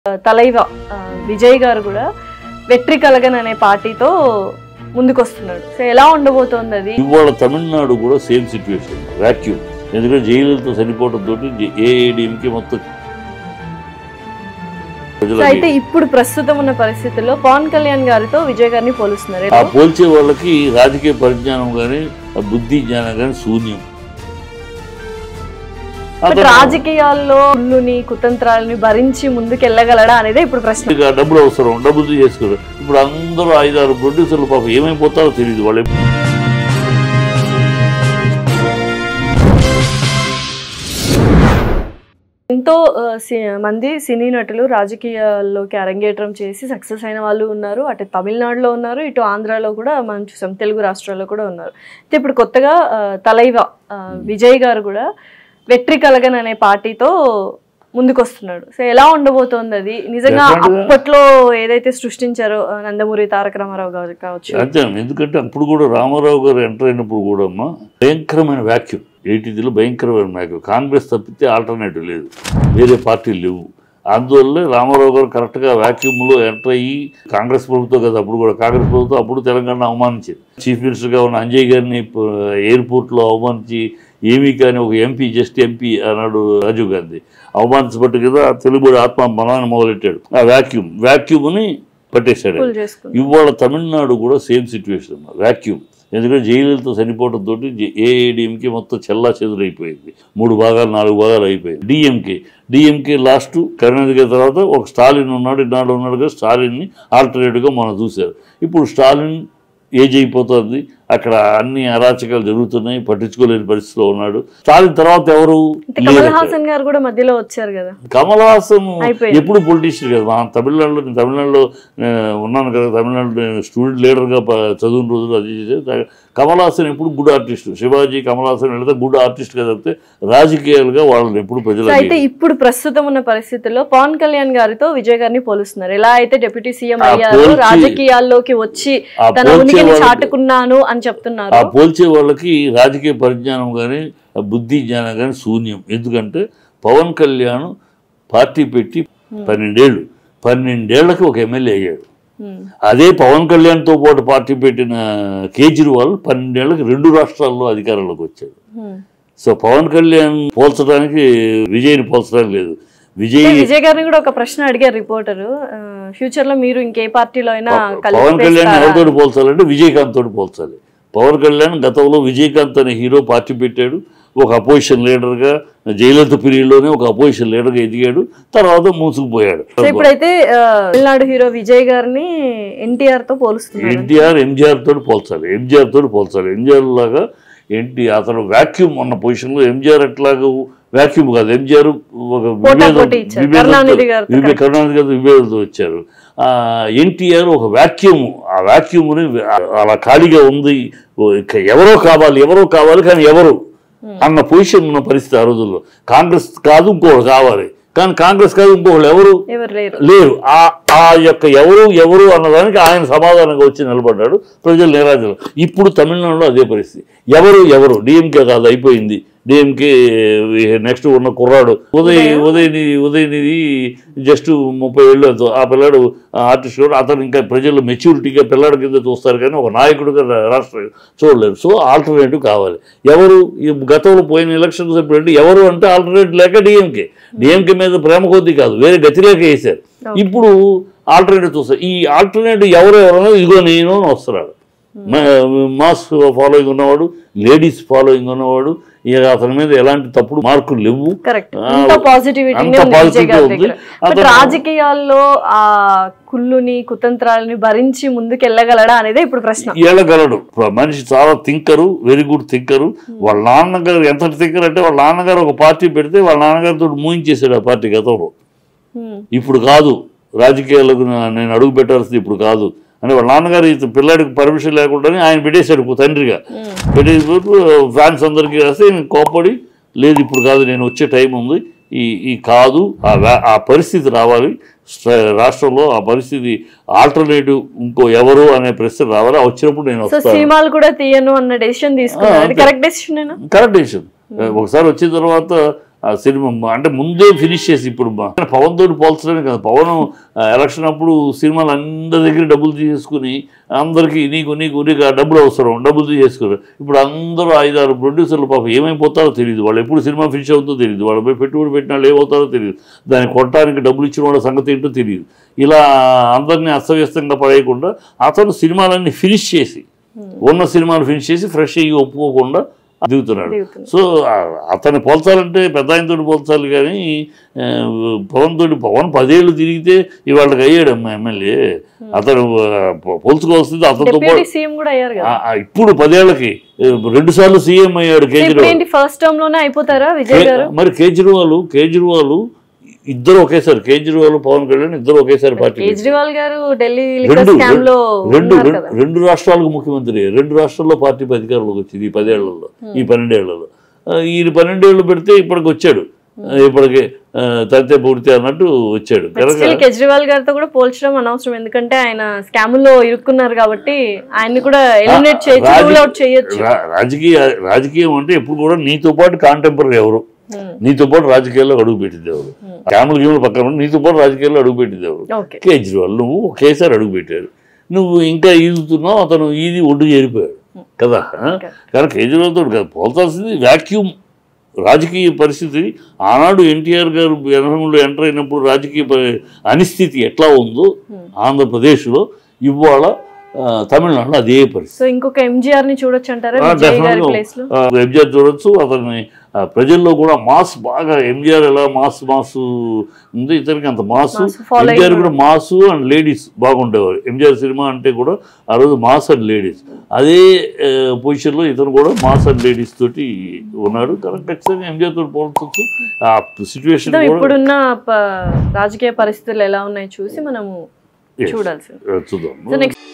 తలైవ ఆ, విజయ్ గారు కూడా వెట్రి కలగన్ అనే పార్టీతో ముందుకొస్తున్నాడు సో ఎలా ఉండబోతోంది అది ఇవాళ తమిళనాడు కూడా సేమ్ సిచ్యువేషన్ వాక్యూమ్ ఎందుకంటే జైలులతో చనిపోవడం తోటి ఏఐడిఎంకి మొత్తం సో ప్రజలకి అయితే ఇప్పుడు ప్రస్తుతం ఉన్న పరిస్థితుల్లో పవన్ కళ్యాణ్ గారితో విజయ్ గారిని పోలుస్తున్నారు ఆ పోల్చే వాళ్ళకి రాజకీయ పరిజ్ఞానం కానీ బుద్ధి జ్ఞానం కానీ శూన్యం బట్ అతను రాజకీయాల్లో ఉల్లుని కుతంత్రాలని భరించి ముందుకెళ్ళగలడా అనేది ఇప్పుడు ప్రశ్న ఇక డబ్బులు అవసరం డబ్బులు చేసుకోరు ఇప్పుడు అందరూ ఐదారు ప్రొడ్యూసర్లు పాపం ఏమైపోతారో తెలియదు వాళ్ళు ఎంతో ఆ, సి- మంది సినీ నటులు రాజకీయాల్లోకి అరంగేట్రం చేసి సక్సెస్ అయిన వాళ్ళు ఉన్నారు అటు తమిళనాడులో ఉన్నారు ఇటు ఆంధ్రాలో కూడా మనం చూసాం తెలుగు రాష్ట్రాల్లో కూడా ఉన్నారు అయితే ఇప్పుడు కొత్తగా ఆ, తలైవ ఆ, విజయ్ గారు కూడా వెట్రి కలగన్ అనే పార్టీతో ముందుకొస్తున్నాడు సో ఎలా ఉండబోతోంది అది నిజంగా Definitely గా. అప్పట్లో ఏదైతే సృష్టించారో ఆ, నందమూరి తారక రామారావు గారు కావచ్చు అంతే ఎందుకంటే అప్పుడు కూడా రామారావు గారు ఎంటర్ అయినప్పుడు కూడా అమ్మా భయంకరమైన వ్యాక్యూమ్ ఎయిటీలో భయంకరమైన వ్యాక్యూమ్ కాంగ్రెస్ తప్పితే ఆల్టర్నేటివ్ లేదు వేరే పార్టీలు లేవు అందువల్ల రామారావు గారు కరెక్ట్గా వ్యాక్యూమ్లో ఎంటర్ అయ్యి కాంగ్రెస్ ప్రభుత్వం కదా అప్పుడు కూడా కాంగ్రెస్ ప్రభుత్వం అప్పుడు తెలంగాణ అవమానించింది చీఫ్ మినిస్టర్గా ఉన్న అంజయ్ గారిని ప- ఎయిర్పోర్ట్లో అవమానించి ఏమీ కానీ ఒక ఎంపీ జస్ట్ ఎంపీ అన్నాడు రాజీవ్ గాంధీ అవమానించబట్టి కదా తెలుగు ఆత్మ బలాన్ని మొదలెట్టాడు ఆ వ్యాక్యూమ్ వ్యాక్యూమ్ని పట్టేశాడు ఆయన. కూల్ చేసుకుంది ఇవాళ తమిళనాడు కూడా సేమ్ సిచ్యువేషన్ వ్యాక్యూమ్ ఎందుకంటే జైలులతో చనిపోవడం తోటి ఏఐడిఎంకే మొత్తం చెల్లా చెదురైపోయింది మూడు భాగాలు నాలుగు భాగాలు అయిపోయింది డిఎంకే డిఎంకే లాస్ట్ కరుణానిధి తర్వాత ఒక స్టాలిన్ ఉన్నాడు ఇన్నాడు ఉన్నాడుగా స్టాలిన్ని ఆల్టర్నేటివ్గా మనం చూశారు ఇప్పుడు స్టాలిన్ ఏజ్ అయిపోతుంది అక్కడ అన్ని అరాచకాలు జరుగుతున్నాయి పట్టించుకోలేని పరిస్థితిలో ఉన్నాడు స్టాలిన్ తర్వాత ఎవరు అంటే లేరు కమల్ అక్కడ. హాసన్ గారు కూడా మధ్యలో వచ్చారు కదా కమల్ హాసన్ అయిపోయింది. ఎప్పుడు పొలిటీషియన్ కదా మన తమిళనాడులో నేను తమిళనాడులో ఆ, ఉన్నాను కదా తమిళనాడు నేను స్టూడెంట్ లీడర్గా ప- చదివిన రోజులు అది చేసి కమల్ హాసన్ ఎప్పుడు గుడ్ ఆర్టిస్ట్ శివాజీ కమల్ హాసన్ వెళితే గుడ్ ఆర్టిస్ట్ కదా తప్పితే రాజకీయాలుగా వాళ్ళని ఎప్పుడు సో అయితే ప్రజలు ఇప్పుడు ప్రస్తుతం ఉన్న పరిస్థితుల్లో పవన్ కళ్యాణ్ గారితో విజయ్ గారిని పోలుస్తున్నారు ఎలా అయితే డిప్యూటీ సీఎం ఆ అయ్యారు పోల్చి- రాజకీయాల్లోకి వచ్చి ఆ తన పోల్చే ఉనికిని వాళ్ళకి- చాటుకున్నాను అని చెప్తున్నారు ఆ పోల్చే వాళ్ళకి రాజకీయ పరిజ్ఞానం కానీ బుద్ధి జ్ఞానం కానీ శూన్యం ఎందుకంటే పవన్ కళ్యాణ్ పార్టీ పెట్టి పన్నెండేళ్ళు పన్నెండేళ్లకి ఒక ఎమ్మెల్యే అయ్యాడు ఉమ్, అదే పవన్ కళ్యాణ్తో పాటు పార్టీ పెట్టిన కేజ్రీవాల్ పన్నెండేళ్లకి రెండు రాష్ట్రాల్లో అధికారంలోకి వచ్చాడు ఉమ్. సో పవన్ కళ్యాణ్ పోల్చడానికి విజయ్ని పోల్చడానికి లేదు విజయ్ అంటే విజయ్ గారిని కూడా ఒక ప్రశ్న అడిగారు రిపోర్టర్ ఫ్యూచర్ లో మీరు ఇంకే పార్టీలో అయినా పవన్ కళ్యాణ్ కలిపేస్తారా? ఎవరితో పోల్చాలంటే విజయకాంత్ తోటి పోల్చాలి పవన్ కళ్యాణ్ గతంలో విజయకాంత్ అనే హీరో పార్టీ పెట్టాడు ఒక అపోజిషన్ లీడర్గా జయలలిత పీరియడ్లోనే ఒక అపోజిషన్ లీడర్గా ఎదిగాడు తర్వాత మూసుకుపోయాడు సో ఇప్పుడైతే ఆ, తమిళనాడు హీరో విజయ్ గారిని ఎన్టీఆర్ తో పోలుస్తున్నారు ఎన్టీఆర్ ఎంజీఆర్ తోటి పోల్చాలి ఎంజీఆర్ తోటి పోల్చాలి ఎంజీఆర్ లాగా ఎన్టీ అతను వాక్యూమ్ ఉన్న పొజిషన్లో ఎంజీఆర్ ఎట్లాగా వాక్యూమ్ కాదు ఎంజీఆర్ ఒక విభేదం- పోటీ ఇచ్చారు. విభేదంతో- కరుణానిధి గారితో విభే- కరుణానిధి గారితో విభేదంతో వచ్చారు ఆ, ఎన్టీఆర్ ఒక వాక్యూమ్ ఆ వాక్యూమ్ని అలా ఖాళీగా ఉంది ఓ, ఇక ఎవరో కావాలి ఎవరో కావాలి కానీ ఎవరు అన్న పొజిషన్ ఉన్న పరిస్థితి ఆ రోజుల్లో కాంగ్రెస్ కాదు ఇంకోటి కావాలి కానీ కాంగ్రెస్ కాదు ఇంకోళ్ళు ఎవరు ఎవరు లేరు లేరు ఆ ఆ యొక్క ఎవరు ఎవరు అన్నదానికి ఆయన సమాధానంగా వచ్చి నిలబడ్డాడు ప్రజలు నిరాజలు ఇప్పుడు తమిళనాడులో అదే పరిస్థితి ఎవరు ఎవరు డిఎంకే కాదు అయిపోయింది డిఎంకే నెక్స్ట్ ఉన్న కుర్రాడు ఉదయ్ ఉదయనిధి ఉదయనిధి జస్ట్ ముప్పై ఏళ్ళు ఎంతో ఆ పిల్లాడు ఆర్టిస్ట్ కూడా అతను ఇంకా ప్రజలు మెచ్యూరిటీగా పిల్లాడి కింద చూస్తారు కానీ ఒక నాయకుడిగా రా- రాష్ట్ర చూడలేరు సో ఆల్టర్నేటివ్ కావాలి ఎవరు ఈ గతంలో పోయిన ఎలక్షన్స్ ఎప్పుడంటే ఎవరు అంటే ఆల్టర్నేటివ్ లేక డిఎంకే డిఎంకే మీద ప్రేమ కొద్దీ కాదు వేరే గతి లేక వేశారు ఇప్పుడు ఆల్టర్నేటివ్ చూస్తారు ఈ ఆల్టర్నేటివ్ ఎవరు ఎవరన్నా ఇదిగో నేను అని వస్తున్నాడు మా- మాస్ ఫాలోయింగ్ ఉన్నవాడు లేడీస్ ఫాలోయింగ్ ఉన్నవాడు ఇక అతని మీద ఎలాంటి తప్పుడు మార్కులు లేవు కరెక్ట్ ఆ, అంత పాజిటివిటీ అంత విజయ్ positivity గారి ఉంది. దగ్గర బట్ అతను- రాజకీయాల్లో ఆ కుళ్ళుని కుతంత్రాలని భరించి ముందుకెళ్ళగలడా అనేది ఇప్పుడు ప్రశ్న ఏళ్ళగలడు మనిషి చాలా థింకరు వెరీ గుడ్ థింకరు వాళ్ళ నాన్నగారు ఎంత థింకర్ అంటే వాళ్ళ నాన్నగారు ఒక పార్టీ పెడితే వాళ్ళ నాన్నగారితో మూయించేసాడు ఆ పార్టీ గతంలో ఉమ్, ఇప్పుడు కాదు రాజకీయాలకు నా- నేను అడుగు పెట్టాల్సింది ఇప్పుడు కాదు అని వాళ్ళ నాన్నగారు ఈ పిల్లాడికి పర్మిషన్ లేకుండానే ఆయన పెట్టేశాడు ఒక తండ్రిగా ఉమ్. పెట్టేసినప్పుడు ఫ్యాన్స్ అందరికీ రాస్తే ఈయన కోప్పడి లేదు ఇప్పుడు కాదు నేను వచ్చే టైం ఉంది ఈ ఈ కాదు ఆ వ్యా- ఆ పరిస్థితి రావాలి స్ట్ర- రాష్ట్రంలో ఆ పరిస్థితి ఆల్టర్నేటివ్ ఇంకో ఎవరు అనే ప్రశ్న రావాలి ఆ వచ్చినప్పుడు నేను సో వస్తాను సినిమాలు కూడా తీయను అన్న డెసిషన్ తీసుకున్నారు అది అంతే. కరెక్ట్ డెసిషన్ కరెక్ట్ డెసిషన్ ఒకసారి వచ్చిన తర్వాత ఆ సినిమా అంటే ముందే ఫినిష్ చేసి ఇప్పుడు మా- పవన్ తోటి పోల్చడానికి కాదు పవన్ ఆ, ఎలక్షన్ అప్పుడు సినిమాలు అందరి దగ్గర డబ్బులు తీసేసుకుని అందరికీ నీకు నీకు నీకు ఆ డబ్బులు అవసరం డబ్బులు తీసేసుకున్నారు ఇప్పుడు అందరూ ఐదారు ప్రొడ్యూసర్లు పాపం ఏమైపోతారో తెలియదు వాళ్ళు ఎప్పుడు సినిమా ఫినిష్ అవుతుందో తెలియదు వాళ్ళపై పెట్టుబడి పెట్టిన వాళ్ళు ఏమవుతారో తెలియదు దాన్ని కొట్టడానికి డబ్బులు ఇచ్చిన వాళ్ళ సంగతి ఏంటో తెలియదు ఇలా అందరినీ అస్తవ్యస్తంగా పడేయకుండా అతను సినిమాలన్నీ ఫినిష్ చేసి ఉన్న సినిమాలు ఫినిష్ చేసి ఫ్రెష్ అయ్యి ఒప్పుకోకుండా దిగుతున్నాడు దిగుతున్నాడు. సో ఆ, అతన్ని పోల్చాలంటే పెద్ద ఆయనతో పోల్చాలి కానీ ఆ, పవన్ తోటి పవన్ పదేళ్ళు తిరిగితే ఇవాళకి అయ్యాడు అమ్మ ఎమ్మెల్యే అతను ఆ, పో- పోల్చుకోవాల్సింది అతనితో డిప్యూటీ పాటు సీఎం కూడా అయ్యారు కదా ఆ, ఆ, ఇప్పుడు పదేళ్లకి రెండు సార్లు సీఎం అయ్యాడు ఇప్పుడు కేజ్రీవాల్ ఏంటి ఫస్ట్ టర్మ్ లోనే అయిపోతారా విజయ్ గారు మరి కేజ్రీవాల్ కేజ్రీవాల్ ఇద్దరు ఒకేసారి కేజ్రీవాల్ పవన్ కళ్యాణ్ ఇద్దరు ఒకేసారి పార్టీ కేజ్రీవాల్ గారు ఢిల్లీ లిక్కర్ రెండు స్కామ్ లో రెండు ఉన్నారు రెండు- కదా రెండు రాష్ట్రాలకు ముఖ్యమంత్రి రెండు రాష్ట్రాల్లో పార్టీ అధికారంలోకి వచ్చింది ఈ పదేళ్లలో ఈ పన్నెండేళ్లలో ఆ, ఈయన పన్నెండేళ్ళు పెడితే ఇప్పటికి వచ్చాడు ఆ, ఇప్పటికి ఆ, తంతే పూర్తి అన్నట్టు వచ్చాడు కనుక స్టిల్ కేజ్రీవాల్ గారితో కూడా పోల్చడం అనవసరం ఎందుకంటే ఆయన స్కాముల్లో ఇరుక్కున్నారు కాబట్టి ఆయన్ని కూడా ఎలిమినేట్ చేయొచ్చు రాజకీ- రూల్ అవుట్ చేయొచ్చు రా- రాజకీయ రాజకీయం అంటే ఎప్పుడు కూడా నీతో పాటు కాంటెంపరీ ఎవరు Hmm. నీతో పాటు రాజకీయాల్లో అడుగు పెట్టింది ఎవరు క్యాములు గేములు పక్కన ఉండి నీతో పాటు రాజకీయాల్లో అడుగు పెట్టింది ఎవరు ఓకే కేజ్రీవాల్ నువ్వు ఒకేసారి అడుగు పెట్టారు నువ్వు ఇంకా ఈదుతున్నావు అతను ఈది ఒడ్డు చేరిపోయాడు కదా ఆ? కానీ కేజ్రీవాల్ తోటి కాదు పోల్చాల్సింది వ్యాక్యూమ్ రాజకీయ పరిస్థితి ఆనాడు ఎన్టీఆర్ గారు ఎనభైలో ఎంటర్ అయినప్పుడు రాజకీయ ప- అనిస్థితి ఎట్లా ఉందో ఆంధ్రప్రదేశ్లో ఇవాళ ఆ, తమిళనాడులో అదే పరిస్థితి సో ఇంకొక ఎంజీఆర్ ని చూడొచ్చు అంటారా ఆ, విజయ్ గారి definitely. ప్లేస్ లో ఆ, ఎంజిఆర్ చూడొచ్చు అతన్ని ఆ, ప్రజల్లో కూడా మాస్ బాగా ఎంజిఆర్ ఎలా మాస్ మాస్ ఉంది ఇతనికి అంత మాస్ Mass follow ఎంజిఆర్ అయ్యి కూడా మాస్ అండ్ లేడీస్ బాగుండేవారు ఎంజిఆర్ సినిమా అంటే కూడా ఆ రోజు మాస్ అండ్ లేడీస్ అదే పొజిషన్లో ఇతను కూడా మాస్ అండ్ లేడీస్ తోటి ఉన్నాడు కానీ ఖచ్చితంగా ఎంజిఆర్ తోటి పోల్చొచ్చు ఆ సిచ్యువేషన్ సో కూడా ఇప్పుడున్న ప- రాజకీయ పరిస్థితులు ఎలా ఉన్నాయో చూసి మనము చూడాల్సింది ఆ, చూద్దాం సో నెక్స్ట్